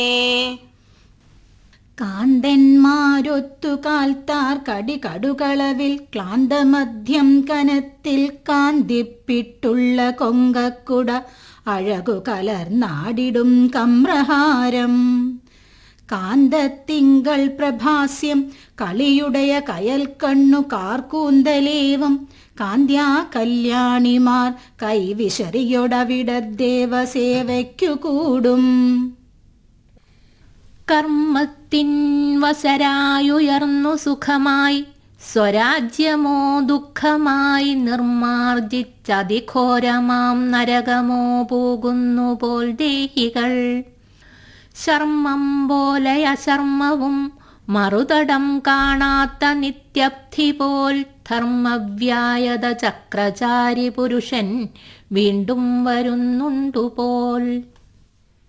കാന്തന്മാരൊത്തു കാൽത്താർ കടി കടുകളവിൽ ക്ലാന്തമധ്യം കനത്തിൽ കാന്തിപ്പിട്ടുള്ള കൊങ്കക്കുട അഴകു കലർന്നാടിടും കമ്രഹാരം കാന്തത്തിങ്കൾ പ്രഭാസ്യം കളിയുടയ കയൽ കണ്ണു കാർക്കൂന്തലേവം കാന്ത്യാ കല്യാണിമാർ കൈവിശറിയൊടവിട കൂടും കർമ്മത്തിൻ വസരായുയർന്നു സുഖമായി സ്വരാജ്യമോ ദുഃഖമായി നിർമാർജിച്ചതിഘോരമാം നരകമോ പോകുന്നു പോൽ ദേഹികൾ ശർമ്മം പോലെ അശർമ്മവും മറുതടം കാണാത്ത നിത്യബ്ധി പോൽ ധർമ്മവ്യായത ചക്രചാരി പുരുഷൻ വീണ്ടും വരുന്നുണ്ടു പോൽ